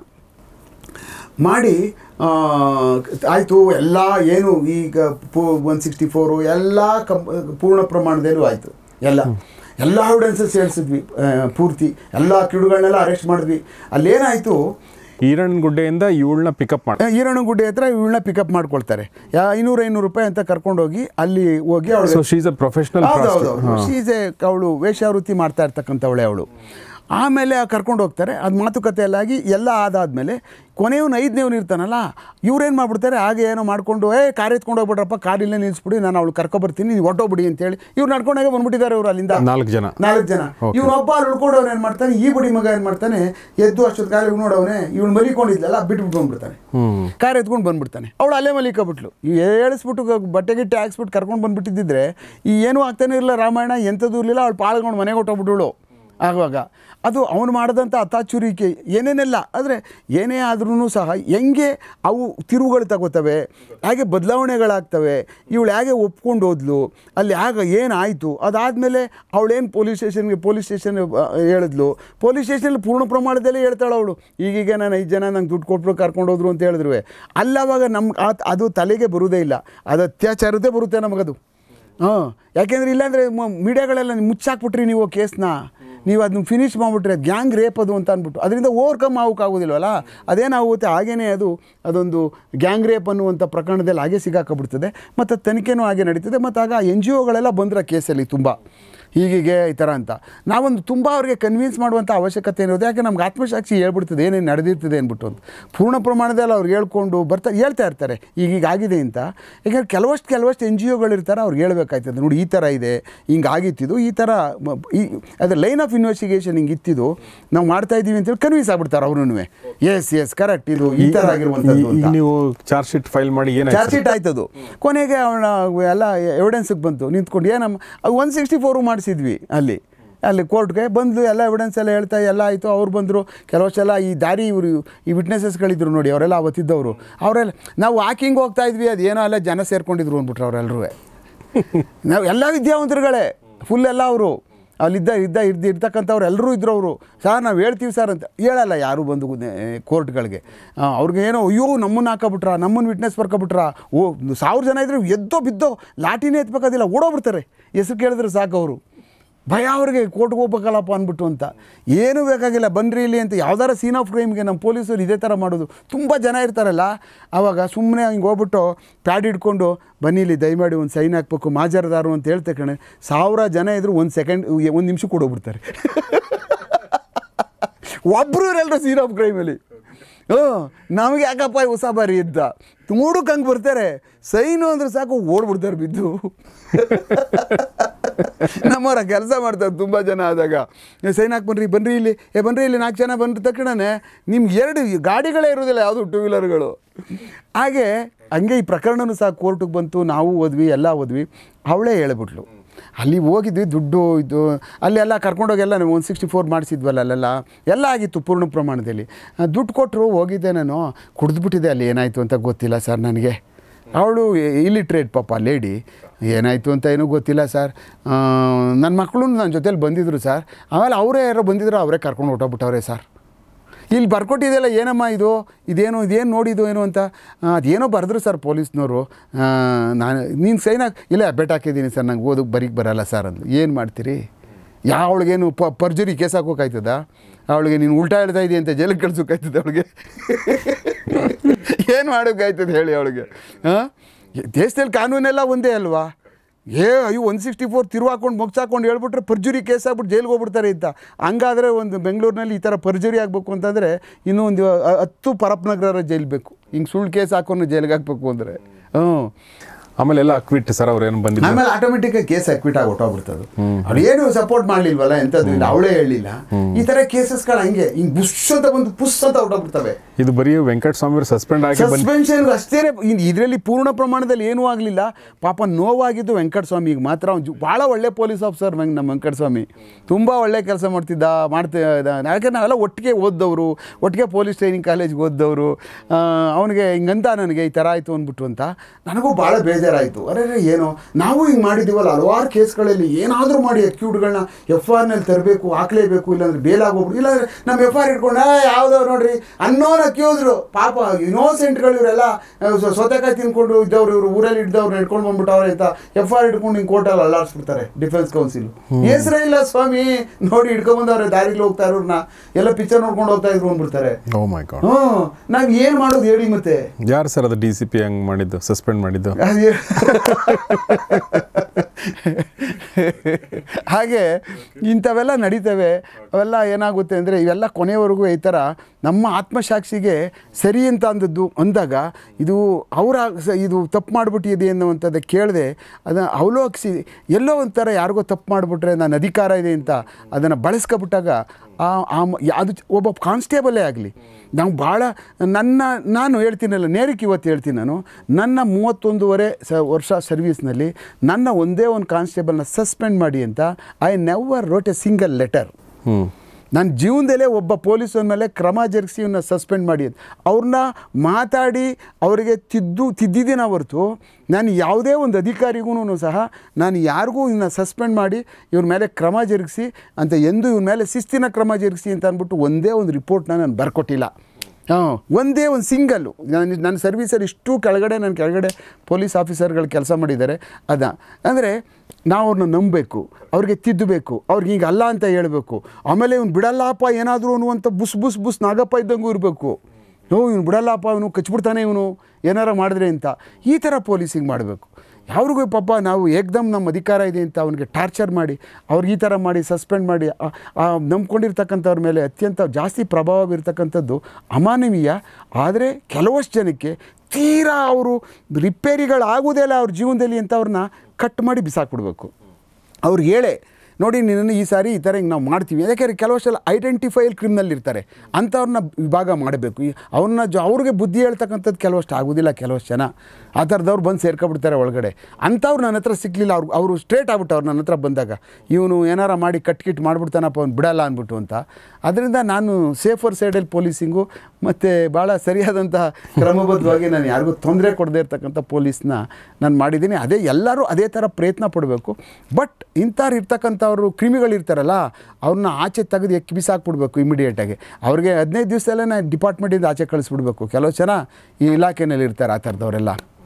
ಮಾಡಿ ಆಯಿತು ಎಲ್ಲ ಏನು ಈಗ ಪೂ ಒನ್ ಸಿಕ್ಸ್ಟಿ ಫೋರು ಎಲ್ಲ ಕಂ ಪೂರ್ಣ ಪ್ರಮಾಣದಲ್ಲೂ ಆಯಿತು ಎಲ್ಲ ಎಲ್ಲ ಎವಿಡೆನ್ಸಸ್ ಸೇರಿಸಿದ್ವಿ ಆ, ಪೂರ್ತಿ ಎಲ್ಲ ಕಿಡುಗಳನ್ನೆಲ್ಲ ಅರೆಸ್ಟ್ ಮಾಡಿದ್ವಿ ಅಲ್ಲೇನಾಯಿತು ಈರಣ್ಣಗುಡ್ಡೆಯಿಂದ ಇವಳನ್ನ ಪಿಕಪ್ ಮಾಡಿ ಈರಣಗುಡ್ಡೆ ಹತ್ರ ಇವಳನ್ನ ಪಿಕಪ್ ಮಾಡ್ಕೊಳ್ತಾರೆ ಯಾ ಐನೂರು ಐನೂರು ರೂಪಾಯಿ ಅಂತ ಕರ್ಕೊಂಡೋಗಿ ಅಲ್ಲಿ ಹೋಗಿ ಸೊ ಅವಳು ಶೀಸ್ ಅ ಪ್ರೊಫೆಷನಲ್ ಹೌದೌದು ಶೀಸೆ ಅವಳು ವೇಷವೃತ್ತಿ ಮಾಡ್ತಾ ಇರ್ತಕ್ಕಂಥವಳೆ ಅವಳು ಆಮೇಲೆ ಕರ್ಕೊಂಡು ಹೋಗ್ತಾರೆ ಅದು ಮಾತುಕತೆ ಎಲ್ಲ ಆಗಿ ಎಲ್ಲ ಆದಾದಮೇಲೆ ಕೊನೆಯವನು ಐದನೇವನು ಇರ್ತಾನಲ್ಲ ಇವ್ರೇನು ಮಾಡ್ಬಿಡ್ತಾರೆ ಹಾಗೆ ಏನೋ ಮಾಡಿಕೊಂಡು ಏ ಕಾರ್ ಎತ್ಕೊಂಡು ಹೋಗ್ಬಿಟ್ರಪ್ಪ ಕಾರ್ ಇಲ್ಲೇ ನಿಲ್ಲಿಸ್ಬಿಡಿ ನಾನು ಅವಳು ಕರ್ಕೊಬರ್ತೀನಿ ನೀವು ಹೊಟ್ಟೋಗ್ಬಿಡಿ ಅಂತೇಳಿ ಇವ್ರು ನಡ್ಕೊಂಡಾಗ ಬಂದ್ಬಿಟ್ಟಿದ್ದಾರೆ ಇವ್ರು ಅಲ್ಲಿಂದ ನಾಲ್ಕು ಜನ ನಾಲ್ಕು ಜನ ಇವನೊಬ್ಬ ಅಲ್ಲಿ ಉಳ್ಕೊಂಡವ್ನು ಏನು ಮಾಡ್ತಾನೆ ಈ ಬಡಿ ಮಗ ಏನು ಮಾಡ್ತಾನೆ ಎದ್ದು ಅಷ್ಟೊತ್ತು ಕಾಲ ನೋಡವನೆ ಇವನು ಮಲಿಕೊಂಡಿದ್ಲಲ್ಲ ಬಿಟ್ಬಿಟ್ಟು ಬಂದ್ಬಿಡ್ತಾನೆ ಹ್ಮ್ ಕಾರ್ ಎತ್ಕೊಂಡು ಬಂದ್ಬಿಡ್ತಾನೆ ಅವಳು ಅಲ್ಲೇ ಮಲಿಕೊಬಿಟ್ಲು ಇವ್ ಹೇಳಿಸ್ಬಿಟ್ಟು ಬಟ್ಟೆ ಗಿಟ್ಟೆ ಹಾಕ್ಸ್ಬಿಟ್ಟು ಕರ್ಕೊಂಡು ಬಂದ್ಬಿಟ್ಟಿದ್ದಿದ್ರೆ ಈ ಏನೂ ಆಗ್ತಾನೆ ಇರಲಿಲ್ಲ ರಾಮಾಯಣ ಎಂಥದ್ದು ಇರಲಿಲ್ಲ ಅವಳು ಪಾಳ್ಕೊಂಡು ಮನೆಗೆ ಹೊಟ್ಟೋಗ್ಬಿಟ್ಟಳು ಆಗುವಾಗ ಅದು ಅವನು ಮಾಡಿದಂಥ ಅತಾಚುರಿಕೆ ಏನೇನೆಲ್ಲ ಆದರೆ ಏನೇ ಆದ್ರೂ ಸಹ ಹೆಂಗೆ ಅವು ತಿರುವುಗಳು ತಗೋತವೆ ಹೇಗೆ ಬದಲಾವಣೆಗಳಾಗ್ತವೆ ಇವಳು ಹೇಗೆ ಒಪ್ಕೊಂಡು ಹೋದ್ಲು ಅಲ್ಲಿ ಆಗ ಏನಾಯಿತು ಅದಾದಮೇಲೆ ಅವಳೇನು ಪೊಲೀಸ್ ಸ್ಟೇಷನ್ಗೆ ಪೊಲೀಸ್ ಸ್ಟೇಷನ್ ಹೇಳಿದ್ಲು ಪೊಲೀಸ್ ಸ್ಟೇಷನಲ್ಲಿ ಪೂರ್ಣ ಪ್ರಮಾಣದಲ್ಲಿ ಹೇಳ್ತಾಳೆ ಅವಳು ಈಗೀಗ ನಾನು ಐದು ಜನ ನಂಗೆ ದುಡ್ಡು ಕೊಟ್ಟರು ಕರ್ಕೊಂಡು ಹೋದ್ರು ಅಂತ ಹೇಳಿದ್ರು ಅಲ್ಲವಾಗ ನಮ್ಗೆ ಅದು ತಲೆಗೆ ಬರುವುದೇ ಇಲ್ಲ ಅದು ಅತ್ಯಾಚಾರದೇ ಬರುತ್ತೆ ನಮಗದು ಹಾಂ ಯಾಕೆಂದ್ರೆ ಇಲ್ಲಾಂದರೆ ಮೀಡಿಯಾಗಳೆಲ್ಲ ಮುಚ್ಚಾಕ್ಬಿಟ್ರಿ ನೀವು ಕೇಸ್ನ ನೀವು ಅದನ್ನ ಫಿನಿಷ್ ಮಾಡಿಬಿಟ್ರೆ ಗ್ಯಾಂಗ್ ರೇಪ್ ಅದು ಅಂತ ಅಂದ್ಬಿಟ್ಟು ಅದರಿಂದ ಓವರ್ಕಮ್ ಆಗೋಕ್ಕಾಗೋದಿಲ್ವಲ್ಲ ಅದೇನಾಗುತ್ತೆ ಹಾಗೇ ಅದು ಅದೊಂದು ಗ್ಯಾಂಗ್ ರೇಪ್ ಅನ್ನುವಂಥ ಪ್ರಕರಣದಲ್ಲಿ ಹಾಗೆ ಸಿಗಾಕಬಿಡ್ತದೆ ಮತ್ತು ತನಿಖೆನೂ ಹಾಗೆ ನಡೀತದೆ ಮತ್ತು ಆಗ ಎನ್ ಜಿ ಒಗಳೆಲ್ಲ ಬಂದ್ರೆ ಕೇಸಲ್ಲಿ ತುಂಬ ಹೀಗೀಗೆ ಈ ಥರ ಅಂತ ನಾವೊಂದು ತುಂಬ ಅವ್ರಿಗೆ ಕನ್ವಿನ್ಸ್ ಮಾಡುವಂಥ ಅವಶ್ಯಕತೆ ಇರೋದು ಯಾಕೆ ನಮ್ಗೆ ಆತ್ಮಸಾಕ್ಷಿ ಹೇಳ್ಬಿಡ್ತದೆ ಏನೇನು ನಡೆದಿರ್ತದೆ ಅಂದ್ಬಿಟ್ಟು ಅಂತ ಪೂರ್ಣ ಪ್ರಮಾಣದಲ್ಲಿ ಅವ್ರು ಹೇಳ್ಕೊಂಡು ಬರ್ತಾ ಹೇಳ್ತಾ ಇರ್ತಾರೆ ಈಗೀಗ ಆಗಿದೆ ಅಂತ ಯಾಕಂದ್ರೆ ಕೆಲವಷ್ಟು ಕೆಲವಷ್ಟು ಎನ್ ಜಿ ಒಗಳಿರ್ತಾರೆ ಅವ್ರಿಗೆ ಹೇಳ್ಬೇಕಾಯ್ತದೆ ನೋಡಿ ಈ ಥರ ಇದೆ ಹಿಂಗೆ ಆಗಿತ್ತಿದು ಈ ಥರ ಮ- ಈ ಅದ್ರ ಲೈನ್ ಆಫ್ ಇನ್ವೆಸ್ಟಿಗೇಷನ್ ಹಿಂಗೆ ಇತ್ತಿದ್ದು ನಾವು ಮಾಡ್ತಾ ಇದ್ದೀವಿ ಅಂತೇಳಿ ಕನ್ವಿನ್ಸ್ ಆಗ್ಬಿಡ್ತಾರೆ ಅವ್ರೂ ಎಸ್ ಎಸ್ ಕರೆಕ್ಟ್ ಇದು ಈ ಥರ ಆಗಿರುವಂಥದ್ದು ಈ- ಈಗ ಅಂತ ನೀವು ಚಾರ್ಜ್ ಶೀಟ್ ಫೈಲ್ ಮಾಡಿ ಚಾರ್ಜ್ ಏನಾಯ್ತು ಶೀಟ್ ಆಯ್ತದು ಕೊನೆಗೆ ಅವನ ಎಲ್ಲ ಎವಿಡೆನ್ಸಿಗೆ ಬಂತು ನಿಂತ್ಕೊಂಡು ಏನಮ್ಮ ಒನ್ ಸಿಕ್ಸ್ಟಿ ಫೋರು ಮಾಡಿಸಿದ್ವಿ ಅಲ್ಲಿ ಅಲ್ಲಿ ಕೋರ್ಟ್ಗೆ ಬಂದು ಎಲ್ಲ ಎವಿಡೆನ್ಸ್ ಎಲ್ಲ ಹೇಳ್ತಾ ಎಲ್ಲ ಆಯಿತು ಅವ್ರು ಬಂದರು ಕೆಲವಷ್ಟೆಲ್ಲ ಈ ದಾರಿ ಇವರು ಈ ವಿಟ್ನೆಸಸ್ಗಳಿದ್ರು ನೋಡಿ ಅವರೆಲ್ಲ ಅವತ್ತಿದ್ದವರು ಅವರೆಲ್ಲ ನಾವು ವಾಕಿಂಗ್ ಹೋಗ್ತಾ ಇದ್ವಿ ಅದು ಏನೋ ಎಲ್ಲ ಜನ ಸೇರ್ಕೊಂಡಿದ್ರು ಅಂದ್ಬಿಟ್ರು ಅವರೆಲ್ಲರೂ ನಾವು ಎಲ್ಲ ವಿದ್ಯಾವಂತರುಗಳೇ ಫುಲ್ ಎಲ್ಲ ಅವರು ಅಲ್ಲಿದ್ದ ಇದ್ದ ಇದ್ದು ಇರ್ತಕ್ಕಂಥವ್ರು ಎಲ್ಲರೂ ಇದ್ರು ಅವರು ಸರ್ ನಾವು ಹೇಳ್ತೀವಿ ಸರ್ ಅಂತ ಹೇಳಲ್ಲ ಯಾರು ಬಂದು ಕೋರ್ಟ್ಗಳಿಗೆ ಅವ್ರಿಗೆ ಏನೋ ಅಯ್ಯೋ ನಮ್ಮನ್ನು ಹಾಕಬಿಟ್ರ ನಮ್ಮನ್ನು ವಿಟ್ನೆಸ್ ಬರ್ಕೊಬಿಟ್ರ ಓ ಸಾವಿರ ಜನ ಇದ್ರೆ ಎದ್ದೋ ಬಿದ್ದೋ ಲಾಟಿನೇ ಎತ್ಬೇಕಾದಿಲ್ಲ ಓಡೋಗ್ಬಿಡ್ತಾರೆ ಹೆಸರು ಕೇಳಿದ್ರೆ ಸಾಕು ಅವರು ಭಯ ಅವ್ರಿಗೆ ಕೋರ್ಟ್ಗೆ ಹೋಗ್ಬೇಕಲ್ಲಪ್ಪ ಅಂದ್ಬಿಟ್ಟು ಅಂತ ಏನೂ ಬೇಕಾಗಿಲ್ಲ ಬನ್ರಿ ಇಲ್ಲಿ ಅಂತ ಯಾವ್ದಾರ ಸೀನ್ ಆಫ್ ಕ್ರೈಮ್ಗೆ ನಮ್ಮ ಪೊಲೀಸರು ಇದೇ ಥರ ಮಾಡೋದು ತುಂಬ ಜನ ಇರ್ತಾರಲ್ಲ ಆವಾಗ ಸುಮ್ಮನೆ ಹಿಂಗೆ ಹೋಗ್ಬಿಟ್ಟು ಪ್ಯಾಡ್ ಹಿಡ್ಕೊಂಡು ಬನ್ನಿ ಇಲ್ಲಿ ದಯಮಾಡಿ ಒಂದು ಸೈನ್ ಹಾಕ್ಬೇಕು ಮಾಜರದಾರು ಅಂತ ಹೇಳ್ತೆ ಕಣೆ ಸಾವಿರ ಜನ ಇದ್ರು ಒಂದು ಸೆಕೆಂಡ್ ಒಂದು ನಿಮಿಷ ಕೊಡೋಗ್ಬಿಡ್ತಾರೆ ಒಬ್ಬರು ಇರಲ್ರ ಸೀನ್ ಆಫ್ ಕ್ರೈಮಲ್ಲಿ ಹ್ಞೂ ನಮಗೆ ಯಾಕಪ್ಪ ಈ ಹೊಸ ಬಾರಿ ಇದ್ದ ನೋಡಕ್ಕೆ ಹಂಗೆ ಬರ್ತಾರೆ ಸೈನು ಅಂದ್ರೆ ಸಾಕು ಓಡ್ಬಿಡ್ತಾರೆ ಬಿದ್ದು ನಮ್ಮವ್ರ ಕೆಲಸ ಮಾಡ್ತಾರೆ ತುಂಬ ಜನ ಆದಾಗ ಏ, ಸೈನ್ ಹಾಕಿ ಬನ್ರಿ ಬನ್ರಿ ಇಲ್ಲಿ ಏ ಬನ್ರಿ ಇಲ್ಲಿ ನಾಲ್ಕು ಜನ ಬಂದ ತಕ್ಷಣನೇ ನಿಮ್ಗೆ ಎರಡು ಗಾಡಿಗಳೇ ಇರೋದಿಲ್ಲ ಯಾವುದು ಟೂ ವೀಲರ್ಗಳು ಹಾಗೆ ಹಂಗೆ ಈ ಪ್ರಕರಣನೂ ಸಹ ಕೋರ್ಟಿಗೆ ಬಂತು ನಾವು ಓದ್ವಿ ಎಲ್ಲ ಓದ್ವಿ ಅವಳೇ ಹೇಳ್ಬಿಟ್ಲು ಅಲ್ಲಿ ಹೋಗಿದ್ವಿ ದುಡ್ಡು ಇದು ಅಲ್ಲೆಲ್ಲ ಕರ್ಕೊಂಡೋಗೆಲ್ಲ ನಾವು ಒನ್ ಸಿಕ್ಸ್ಟಿ ಫೋರ್ ಮಾಡಿಸಿದ್ವಲ್ಲ ಅಲ್ಲೆಲ್ಲ ಎಲ್ಲ ಆಗಿತ್ತು ಪೂರ್ಣ ಪ್ರಮಾಣದಲ್ಲಿ ಆ, ದುಡ್ಡು ಕೊಟ್ಟರು ಹೋಗಿದ್ದೆ ನಾನು ಕುಡಿದ್ಬಿಟ್ಟಿದೆ ಅಲ್ಲಿ ಏನಾಯಿತು ಅಂತ ಗೊತ್ತಿಲ್ಲ ಸರ್ ನನಗೆ ಅವಳು ಇಲಿಟ್ರೇಟ್ ಪಾಪ ಲೇಡಿ ಏನಾಯಿತು ಅಂತ ಏನೂ ಗೊತ್ತಿಲ್ಲ ಸರ್ ನನ್ನ ಮಕ್ಕಳು ನನ್ನ ಜೊತೇಲಿ ಬಂದಿದ್ದರು ಸರ್ ಆಮೇಲೆ ಅವರೇ ಯಾರೋ ಬಂದಿದ್ರು ಅವರೇ ಕರ್ಕೊಂಡು ಹೊಟ್ಟೋಗ್ಬಿಟ್ಟವ್ರೆ ಸರ್ ಇಲ್ಲಿ ಬರ್ಕೊಟ್ಟಿದೆಯಲ್ಲ ಏನಮ್ಮ ಇದು ಇದೇನು ಇದೇನು ನೋಡಿದ್ದು ಏನು ಅಂತ ಆ, ಅದೇನೋ ಬರೆದ್ರು ಸರ್ ಪೊಲೀಸ್ನವರು ನಾನು ನೀನು ಸೈನ್ ಹಾಕಿ ಇಲ್ಲ ಬೆಟ್ ಹಾಕಿದ್ದೀನಿ ಸರ್ ನಂಗೆ ಓದಕ್ಕೆ ಬರೀಕ್ ಬರಲ್ಲ ಸರ್ ಅಂದು ಏನು ಮಾಡ್ತೀರಿ ಯಾವಳಿಗೇನು ಪ ಪರ್ಜರಿ ಕೇಸ್ ಹಾಕೋಕಾಯ್ತದ ಅವಳಿಗೆ ನೀನು ಉಲ್ಟಾ ಹೇಳ್ತಾ ಇದೀಯ ಅಂತ ಜೈಲಿಗೆ ಕಳ್ಸೋಕಾಯ್ತದೆ ಅವಳಿಗೆ ಏನು ಮಾಡೋಕ್ಕಾಯ್ತದೆ ಹೇಳಿ ಅವಳಿಗೆ ಹಾಂ ದೇಶದಲ್ಲಿ ಕಾನೂನೆಲ್ಲ ಒಂದೇ ಅಲ್ವಾ ಏ ಅಯ್ಯೋ ಒನ್ ಸಿಕ್ಸ್ಟಿ ಫೋರ್ ತಿರುವಾಕೊಂಡು ಮೊಗ್ಸಾಕೊಂಡು ಹೇಳ್ಬಿಟ್ರೆ ಪರ್ಜುರಿ ಕೇಸ್ ಆಗ್ಬಿಟ್ಟು ಜೈಲಿಗೆ ಹೋಗ್ಬಿಡ್ತಾರೆ ಅಂತ ಹಂಗಾದರೆ ಒಂದು ಬೆಂಗಳೂರಿನಲ್ಲಿ ಈ ಥರ ಪರ್ಜುರಿ ಆಗಬೇಕು ಅಂತಂದರೆ ಇನ್ನೂ ಒಂದು ಅ- ಹತ್ತು ಪರಪ್ನಗರ ಜೈಲು ಬೇಕು ಹಿಂಗೆ ಸುಳ್ಳು ಕೇಸ್ ಹಾಕೊಂಡು ಜೈಲಿಗೆ ಹಾಕ್ಬೇಕು ಅಂದರೆ ಹ್ಞೂ ಆಮೇಲೆ ಎಲ್ಲ ಅಕ್ವಿಟ್ ಸರ್ ಅವ್ರು ಏನು ಬಂದಿದ್ರು ಆಮೇಲೆ ಆಟೋಮೆಟಿಕ್ ಕೇಸ್ ಅಕ್ವಿಟ್ ಆಗಿ ಹೊಟ್ಟೋಗ್ಬಿಡ್ತದು ಅವ್ರು ಏನು ಸಪೋರ್ಟ್ ಮಾಡಲಿಲ್ವಲ್ಲ ಎಂಥದ್ದು ಇಲ್ಲ ಅವಳೇ ಹೇಳಿಲ್ಲ ಈ ಥರ ಕೇಸಸ್ಗಳು ಹಂಗೆ ಹಿಂಗೆ ಬುಷ್ ಅಂತ ಬಂದು ಪುಸ್ ಅಂತ ಹೊಟ್ಟೋಗ್ಬಿಡ್ತವೆ ಇದು ಬರೀ ವೆಂಕಟಸ್ವಾಮಿ ಅವರು ಸಸ್ಪೆಂಡ್ ಆಗಿ ಬಂದು ಸಸ್ಪೆನ್ಷನ್ ಅಷ್ಟೇ ಇದರಲ್ಲಿ ಪೂರ್ಣ ಪ್ರಮಾಣದಲ್ಲಿ ಏನೂ ಆಗಲಿಲ್ಲ ಪಾಪ ನೋವಾಗಿದ್ದು ವೆಂಕಟಸ್ವಾಮಿಗೆ ಮಾತ್ರ ಅವ್ನು ಭಾಳ ಒಳ್ಳೆ ಪೊಲೀಸ್ ಆಫೀಸರ್ ವೆಂಕ್ ನಮ್ಮ ವೆಂಕಟಸ್ವಾಮಿ ತುಂಬ ಒಳ್ಳೆ ಕೆಲಸ ಮಾಡ್ತಿದ್ದ ಮಾಡ್ತಾ ಇದ್ದ. ಯಾಕಂದ್ರೆ ನಾವೆಲ್ಲ ಒಟ್ಟಿಗೆ ಓದ್ದವರು ಒಟ್ಟಿಗೆ ಪೊಲೀಸ್ ಟ್ರೈನಿಂಗ್ ಕಾಲೇಜ್ಗೆ ಓದ್ದವರು ಅವನಿಗೆ ಹಿಂಗಂತ ನನಗೆ ಈ ಥರ ಆಯಿತು ಅಂದ್ಬಿಟ್ಟು ಅಂತ ನನಗೂ ಭಾಳ ಬೇಜಾರಾಯಿತು ಅರೆ ಏನು ನಾವು ಹಿಂಗೆ ಮಾಡಿದ್ದೀವಲ್ಲ ಹಲವಾರು ಕೇಸ್ಗಳಲ್ಲಿ ಏನಾದರೂ ಮಾಡಿ ಅಕ್ಯೂಟ್ಗಳನ್ನ ಎಫ್ ಆರ್ನಲ್ಲಿ ತರಬೇಕು ಹಾಕ್ಲೇಬೇಕು ಇಲ್ಲಾಂದ್ರೆ ಬೇಲಾಗೋಗ್ಬಿಡು ಇಲ್ಲಾಂದ್ರೆ ನಮ್ಮ ಎಫ್ ಆರ್ ಇಟ್ಕೊಂಡು ಯಾವುದೋ ನೋಡ್ರಿ ಅನ್ನೋನ್ ಅಕ್ಯೂಸ್ರು ಪಾಪ ಇನೋಸೆಂಟ್ಗಳು ಇವರೆಲ್ಲ ಸೊತೆಕಾಯಿ ತಿನ್ಕೊಂಡು ಇದ್ದವ್ರು ಇವರು ಊರಲ್ಲಿ ಇದ್ದವ್ರು ನಡ್ಕೊಂಡು ಬಂದ್ಬಿಟ್ಟವ್ರೆ ಅಂತ ಎಫ್ ಆರ್ ಇಟ್ಕೊಂಡು ಹಿಂಗೆ ಕೋರ್ಟಲ್ಲಿ ಅಲ್ಲಾಡಿಸ್ಬಿಡ್ತಾರೆ ಡಿಫೆನ್ಸ್ ಕೌನ್ಸಿಲ್ ಹೆಸರೇ ಇಲ್ಲ ಸ್ವಾಮಿ ನೋಡಿ ಹಿಡ್ಕೊಂಬಂದವ್ರೆ ದಾರಿಲಿ ಹೋಗ್ತಾ ಇರೋರ್ನ ಎಲ್ಲ ಪಿಕ್ಚರ್ ನೋಡ್ಕೊಂಡು ಹೋಗ್ತಾ ಇದ್ರು ಅಂದ್ಬಿಡ್ತಾರೆ ಓ ಮೈ ಗಾಡ್ ಹ್ಞೂ ನಾವ್ ಏನು ಮಾಡೋದು ಹೇಳಿ ಮತ್ತೆ ಯಾರು ಸರ್ ಅದು ಡಿ ಸಿ ಪಿ ಹಂಗೆ ಮಾಡಿದ್ದು ಸಸ್ಪೆಂಡ್ ಮಾಡಿದ್ದು ಅದೇ- ಹಾಗೆ ಇಂಥವೆಲ್ಲ ನಡೀತವೆ ಅವೆಲ್ಲ ಏನಾಗುತ್ತೆ ಅಂದರೆ ಇವೆಲ್ಲ ಕೊನೆಯವರೆಗೂ ಈ ಥರ ನಮ್ಮ ಆತ್ಮಸಾಕ್ಷಿಗೆ ಸರಿ ಅಂತ ಅಂದದ್ದು ಅಂದಾಗ ಇದು ಅವರ ಇದು ತಪ್ಪು ಮಾಡಿಬಿಟ್ಟಿದೆ ಅನ್ನುವಂಥದ್ದು ಕೇಳದೆ ಅದನ್ನು ಅವಲೋಕಿಸಿ ಎಲ್ಲೋ ಒಂಥರ ಯಾರಿಗೋ ತಪ್ಪು ಮಾಡಿಬಿಟ್ರೆ ನಾನು ಅಧಿಕಾರ ಇದೆ ಅಂತ ಅದನ್ನು ಬಳಸ್ಕೊಬಿಟ್ಟಾಗ ಆ ಆ ಮ- ಅದು ಒಬ್ಬ ಕಾನ್ಸ್ಟೇಬಲೇ ಆಗಲಿ ನಾವು ಭಾಳ ನನ್ನ ನಾನು ಹೇಳ್ತೀನಲ್ಲ ನೇರಕ್ಕೆ ಇವತ್ತು ಹೇಳ್ತೀನಿ ನಾನು ನನ್ನ ಮೂವತ್ತೊಂದೂವರೆ ಸ ವರ್ಷ ಸರ್ವೀಸ್ನಲ್ಲಿ ನನ್ನ ಒಂದೇ ಒಂದು ಕಾನ್ಸ್ಟೇಬಲ್ನ ಸಸ್ಪೆಂಡ್ ಮಾಡಿ ಅಂತ I never wrote a single letter ಹ್ಞೂ ನನ್ನ ಜೀವನದಲ್ಲೇ ಒಬ್ಬ ಪೊಲೀಸರ ಮೇಲೆ ಕ್ರಮ ಜರುಗಿಸಿ ಇವನ್ನ ಸಸ್ಪೆಂಡ್ ಮಾಡಿ ಅಂತ ಅವ್ರನ್ನ ಮಾತಾಡಿ ಅವರಿಗೆ ತಿದ್ದು ತಿದ್ದಿದ್ದೀನ ಹೊರತು ನಾನು ಯಾವುದೇ ಒಂದು ಅಧಿಕಾರಿಗೂ ಸಹ ನಾನು ಯಾರಿಗೂ ಇವನ್ನ ಸಸ್ಪೆಂಡ್ ಮಾಡಿ ಇವ್ರ ಮೇಲೆ ಕ್ರಮ ಜರುಗಿಸಿ ಅಂತ ಎಂದು ಇವ್ರ ಮೇಲೆ ಶಿಸ್ತಿನ ಕ್ರಮ ಜರುಗಿಸಿ ಅಂತ ಅಂದ್ಬಿಟ್ಟು ಒಂದೇ ಒಂದು ರಿಪೋರ್ಟ್ನ ನಾನು ಬರ್ಕೊಟ್ಟಿಲ್ಲ ಹಾಂ ಒಂದೇ ಒಂದು ಸಿಂಗಲ್ಲು ನಾನು ನನ್ನ ಸರ್ವೀಸಲ್ಲಿ ಇಷ್ಟು ಕೆಳಗಡೆ ನನ್ನ ಕೆಳಗಡೆ ಪೊಲೀಸ್ ಆಫೀಸರ್ಗಳು ಕೆಲಸ ಮಾಡಿದ್ದಾರೆ ಅದ ಅಂದರೆ ನಾವು ಅವ್ರನ್ನ ನಂಬಬೇಕು ಅವ್ರಿಗೆ ತಿದ್ದಬೇಕು ಅವ್ರಿಗೆ ಈಗ ಅಲ್ಲ ಅಂತ ಹೇಳಬೇಕು ಆಮೇಲೆ ಇವ್ನು ಬಿಡಲ್ಲಪ್ಪ ಏನಾದರೂ ಅನ್ನುವಂಥ ಬುಸ್ ಬುಸ್ ಬುಸ್ ನಾಗಪ್ಪ ಇದ್ದಂಗೂ ಇರಬೇಕು ನೋ ಇವ್ನು ಬಿಡಲ್ಲಪ್ಪ ಇವನು ಕಚ್ಬಿಡ್ತಾನೆ ಇವನು ಏನಾರ ಮಾಡಿದ್ರೆ ಅಂತ ಈ ಥರ ಪೊಲೀಸಿಂಗ್ ಮಾಡಬೇಕು ಯಾವ್ರಿಗೂ ಪಾಪ ನಾವು ಏಕ್ದಮ್ ನಮ್ಮ ಅಧಿಕಾರ ಇದೆ ಅಂತ ಅವನಿಗೆ ಟಾರ್ಚರ್ ಮಾಡಿ ಅವ್ರಿಗೆ ಈ ಥರ ಮಾಡಿ ಸಸ್ಪೆಂಡ್ ಮಾಡಿ ಆ- ಆ ನಂಬ್ಕೊಂಡಿರ್ತಕ್ಕಂಥವ್ರ ಮೇಲೆ ಅತ್ಯಂತ ಜಾಸ್ತಿ ಪ್ರಭಾವ ಬೀರ್ತಕ್ಕಂಥದ್ದು ಅಮಾನವೀಯ ಆದರೆ ಕೆಲವಷ್ಟು ಜನಕ್ಕೆ ತೀರಾ ಅವರು ರಿಪೇರಿಗಳಾಗೋದೇ ಇಲ್ಲ ಅವ್ರ ಜೀವನದಲ್ಲಿ ಅಂತ ಅವ್ರನ್ನ ಕಟ್ ಮಾಡಿ ಬಿಸಾಕ್ಬಿಡ್ಬೇಕು ಅವ್ರಿಗೆ ಹೇಳೆ ನೋಡಿ ನಿನ್ನನ್ನು ಈ ಸಾರಿ ಈ ಥರ ಹಿಂಗೆ ನಾವು ಮಾಡ್ತೀವಿ ಯಾಕೆಂದರೆ ಕೆಲವಷ್ಟೆಲ್ಲ ಐಡೆಂಟಿಫೈಲ್ ಕ್ರಿಮಿನಲ್ ಇರ್ತಾರೆ ಅಂಥವ್ರನ್ನ ವಿಭಾಗ ಮಾಡಬೇಕು ಈ- ಅವ್ರನ್ನ ಜೊ ಅವ್ರಿಗೆ ಬುದ್ಧಿ ಹೇಳ್ತಕ್ಕಂಥದ್ದು ಕೆಲವಷ್ಟು ಆಗೋದಿಲ್ಲ ಕೆಲವಷ್ಟು ಜನ ಆ ಥರದವ್ರು ಬಂದು ಸೇರ್ಕೊಬಿಡ್ತಾರೆ ಒಳಗಡೆ ಅಂಥವ್ರು ನನ್ನ ಹತ್ರ ಸಿಕ್ಕಲಿಲ್ಲ ಅವ್ರು ಅವರು ಸ್ಟ್ರೇಟ್ ಆಗ್ಬಿಟ್ಟವ್ರು ನನ್ನ ಹತ್ರ ಬಂದಾಗ ಇವನು ಏನಾರ ಮಾಡಿ ಕಟ್ ಕಿಟ್ ಮಾಡಿಬಿಡ್ತಾನಪ್ಪ ಅವ್ನು ಬಿಡಲ್ಲ ಅಂದ್ಬಿಟ್ಟು ಅಂತ ಅದರಿಂದ ನಾನು ಸೇಫರ್ ಸೈಡಲ್ಲಿ ಪೊಲೀಸಿಂಗು ಮತ್ತು ಭಾಳ ಸರಿಯಾದಂತಹ ಕ್ರಮಬದ್ಧವಾಗಿ ನಾನು ಯಾರಿಗೂ ತೊಂದರೆ ಕೊಡದೇ ಇರ್ತಕ್ಕಂಥ ಪೊಲೀಸ್ನ ನಾನು ಮಾಡಿದ್ದೀನಿ ಅದೇ ಎಲ್ಲರೂ ಅದೇ ಥರ ಪ್ರಯತ್ನ ಪಡಬೇಕು ಬಟ್ ಇಂಥವ್ರು ಇರ್ತಕ್ಕಂಥವ್ರು ಕ್ರಿಮಿಗಳಿರ್ತಾರಲ್ಲ ಅವ್ರನ್ನ ಆಚೆ ತೆಗೆದು ಎಕ್ಕಿ ಬಿಸಾಕ್ಬಿಡ್ಬೇಕು ಇಮಿಡಿಯೇಟಾಗಿ ಅವ್ರಿಗೆ ಹದಿನೈದು ದಿವಸದಲ್ಲೇ ಡಿಪಾರ್ಟ್ಮೆಂಟಿಂದ ಆಚೆ ಕಳಿಸ್ಬಿಡ್ಬೇಕು ಕೆಲವು ಜನ ಈ ಇಲಾಖೆನಲ್ಲಿ ಇರ್ತಾರೆ ಆ ಥರದವರೆಲ್ಲ